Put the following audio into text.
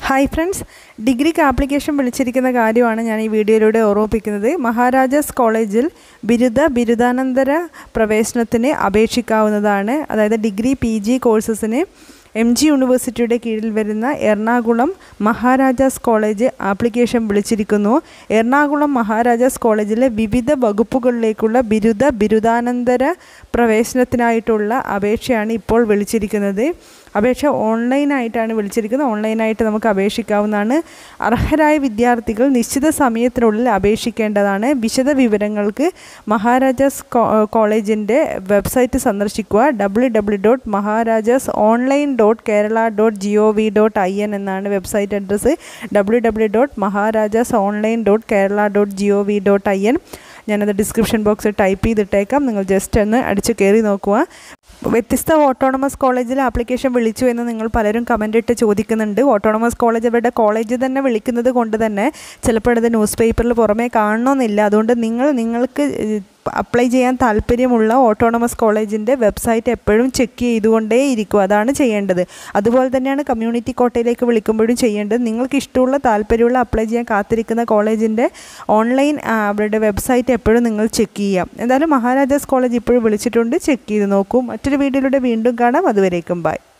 hi friends ഡിഗ്രിക്ക് application വിളിച്ചിരിക്കുന്ന കാര്യമാണ് ഞാൻ ഈ വീഡിയോയിലൂടെ ഓർമ്മിപ്പിക്കുന്നത് മഹാരാജാസ് കോളേജിൽ ബിരുദ ബിരുദാനന്തര പ്രവേശനത്തിന് അപേക്ഷിക്കാവുന്നതാണ് അതായത് ഡിഗ്രി പി ജി കോഴ്സസിന് എം ജി യൂണിവേഴ്സിറ്റിയുടെ കീഴിൽ വരുന്ന എറണാകുളം മഹാരാജാസ് കോളേജ് ആപ്ലിക്കേഷൻ വിളിച്ചിരിക്കുന്നു എറണാകുളം മഹാരാജാസ് കോളേജിലെ വിവിധ വകുപ്പുകളിലേക്കുള്ള ബിരുദ ബിരുദാനന്തര പ്രവേശനത്തിനായിട്ടുള്ള അപേക്ഷയാണ് ഇപ്പോൾ വിളിച്ചിരിക്കുന്നത് അപേക്ഷ ഓൺലൈനായിട്ടാണ് വിളിച്ചിരിക്കുന്നത് ഓൺലൈനായിട്ട് നമുക്ക് അപേക്ഷിക്കാവുന്നതാണ് അർഹരായ വിദ്യാർത്ഥികൾ നിശ്ചിത സമയത്തിനുള്ളിൽ അപേക്ഷിക്കേണ്ടതാണ് വിശദ വിവരങ്ങൾക്ക് മഹാരാജാസ് കോളേജിൻ്റെ വെബ്സൈറ്റ് സന്ദർശിക്കുക W W dot Maharajas online dot Kerala dot G O V dot I N എന്നാണ് website address W W dot Maharajas online dot Kerala dot G O V dot I N ഞാനത് ഡിസ്ക്രിപ്ഷൻ ബോക്സിൽ ടൈപ്പ് ചെയ്തിട്ടേക്കാം നിങ്ങൾ ജസ്റ്റ് ഒന്ന് അടിച്ച് കയറി നോക്കുക വ്യത്യസ്ത ഓട്ടോണമസ് കോളേജിൽ ആപ്ലിക്കേഷൻ വിളിച്ചു എന്ന് നിങ്ങൾ പലരും കമൻ്റ് ഇട്ട് ചോദിക്കുന്നുണ്ട് ഓട്ടോണമസ് കോളേജ് അവരുടെ കോളേജ് തന്നെ വിളിക്കുന്നത് കൊണ്ട് തന്നെ ചിലപ്പോൾ ഇത് ന്യൂസ് പേപ്പറിൽ പുറമേ കാണണമെന്നില്ല അതുകൊണ്ട് നിങ്ങൾ നിങ്ങൾക്ക് അപ്ലൈ ചെയ്യാൻ താല്പര്യമുള്ള ഓട്ടോണമസ് കോളേജിൻ്റെ വെബ്സൈറ്റ് എപ്പോഴും ചെക്ക് ചെയ്തുകൊണ്ടേ ഇരിക്കും അതാണ് ചെയ്യേണ്ടത് അതുപോലെ തന്നെയാണ് കമ്മ്യൂണിറ്റി കോട്ടയിലേക്ക് വിളിക്കുമ്പോഴും ചെയ്യേണ്ടത് നിങ്ങൾക്ക് ഇഷ്ടമുള്ള താല്പര്യമുള്ള അപ്ലൈ ചെയ്യാൻ കാത്തിരിക്കുന്ന കോളേജിൻ്റെ ഓൺലൈൻ അവരുടെ വെബ്സൈറ്റ് എപ്പോഴും നിങ്ങൾ ചെക്ക് ചെയ്യാം എന്തായാലും മഹാരാജാസ് കോളേജ് ഇപ്പോഴും വിളിച്ചിട്ടുണ്ട് ചെക്ക് ചെയ്ത് നോക്കൂ മറ്റൊരു വീഡിയോയിലൂടെ വീണ്ടും കാണാം അതുവരേക്കും ബൈ